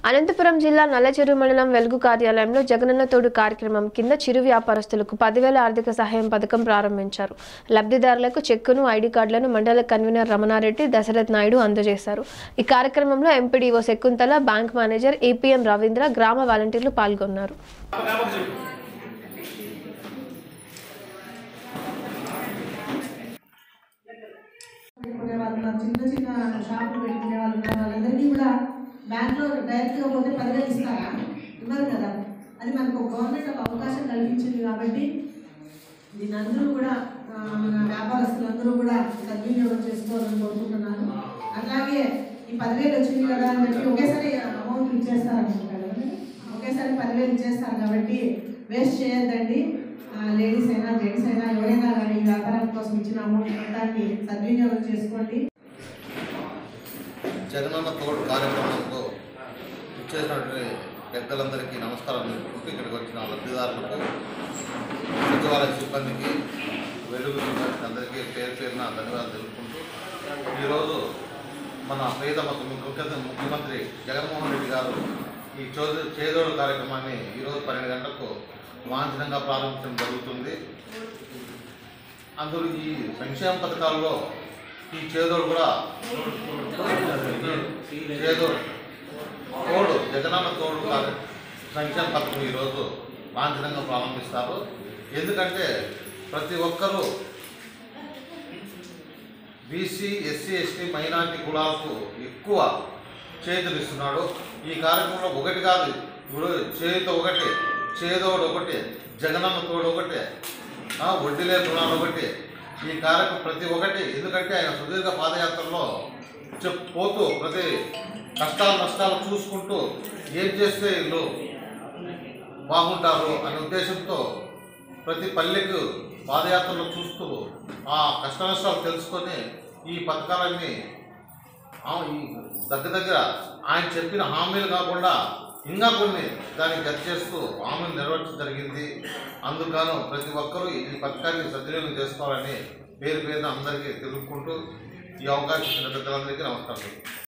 అనంతపురం జిల్లా నల్లచెరు మండలం వెలుగు కార్యాలయంలో జగనన్న తోడు కార్యక్రమం కింద చిరు వ్యాపారస్తులకు పదివేల ఆర్థిక సహాయం పథకం ప్రారంభించారు లబ్ధిదారులకు చెక్కును ఐడి కార్డులను మండల కన్వీనర్ రమణారెడ్డి దశరథ్ నాయుడు అందజేశారు ఈ కార్యక్రమంలో MPDO Shakuntala bank manager APM Ravindra గ్రామ వాలంటీర్లు పాల్గొన్నారు పెట్టుకునే వాళ్ళు ఉన్నారు చిన్న చిన్న షాపులు పెట్టుకునే వాళ్ళు ఉన్నారు వాళ్ళందరికీ కూడా బ్యాంక్లో డైరెక్ట్గా పోతే పదివేలు ఇస్తారా ఇవ్వరు కదా అది మనకు గవర్నమెంట్ ఒక అవకాశం కల్పించింది కాబట్టి దీని అందరూ కూడా ఆ, మన వ్యాపారస్తులందరూ కూడా సద్వినియోగం చేసుకోవాలని కోరుకుంటున్నాను అట్లాగే ఈ పదివేలు వచ్చింది కదా అని చెప్పి ఒకేసారి అమౌంట్ ఇచ్చేస్తారు అనుకుంటారు కదా ఒకేసారి పదివేలు ఇచ్చేస్తారు కాబట్టి వేస్ట్ చేయొద్దండి లేడీస్ అయినా జెంట్స్ అయినా ఎవరైనా కానీ ఈ వ్యాపారం కోసం ఇచ్చిన అమౌంట్ మొత్తాన్ని సద్వినియోగం చేసుకోండి జగనన్న తోడు కార్యక్రమంలో ఇచ్చేసినటువంటి పెద్దలందరికీ నమస్కారం తెలుపుకుంటూ ఇక్కడికి వచ్చిన లబ్ధిదారులకు సచివాలయ సిబ్బందికి వెలుగు సిబ్బందికి అందరికీ పేరు పేరున ధన్యవాదాలు తెలుపుకుంటూ ఈరోజు మన ప్రియతమ ముఖ్య- ముఖ్యమంత్రి జగన్మోహన్ రెడ్డి గారు ఈ చోదు చేదోడు కార్యక్రమాన్ని ఈరోజు పన్నెండు గంటలకు లాంఛనంగా ప్రారంభించడం జరుగుతుంది అందులో ఈ సంక్షేమ పథకాల్లో ఈ చేదోడు కూడా చేదోడు తోడు జగనన్న తోడు కాదు సంక్షేమ పథకం ఈరోజు లాంఛనంగా ప్రారంభిస్తారు ఎందుకంటే ప్రతి ఒక్కరూ బీసీ ఎస్సీ ఎస్టీ మైనార్టీ కులాలకు ఎక్కువ చేతులు ఇస్తున్నాడు ఈ కార్యక్రమంలో ఒకటి కాదు ఇప్పుడు చేతి ఒకటి చేదోడు ఒకటి జగనన్న తోడు ఒకటి ఆ, వడ్డీ లేని రుణాలు ఒకటి ఈ కార్యక్రమం ప్రతి ఒక్కటి ఎందుకంటే ఆయన సుదీర్ఘ పాదయాత్రలో చెప్ పోతూ ప్రతి కష్టాలు నష్టాలు చూసుకుంటూ ఏం చేస్తే వీళ్ళు బాగుంటారు అనే ఉద్దేశంతో ప్రతి పల్లెకు పాదయాత్రలో చూస్తూ ఆ కష్ట నష్టాలు తెలుసుకొని ఈ పథకాలన్నీ ఆ, ఈ దగ్గర దగ్గర ఆయన చెప్పిన హామీలు కాకుండా ఇంకా కొన్ని దానికి జత చేస్తూ హామీలు నెరవేర్చడం జరిగింది అందుకను ప్రతి ఒక్కరూ ఈ పథకాన్ని సద్వినియోగం చేసుకోవాలని పేరు పేరున అందరికీ తెలుపుకుంటూ ఈ అవకాశం ఇచ్చిన పెద్దలందరికీ నమస్కారం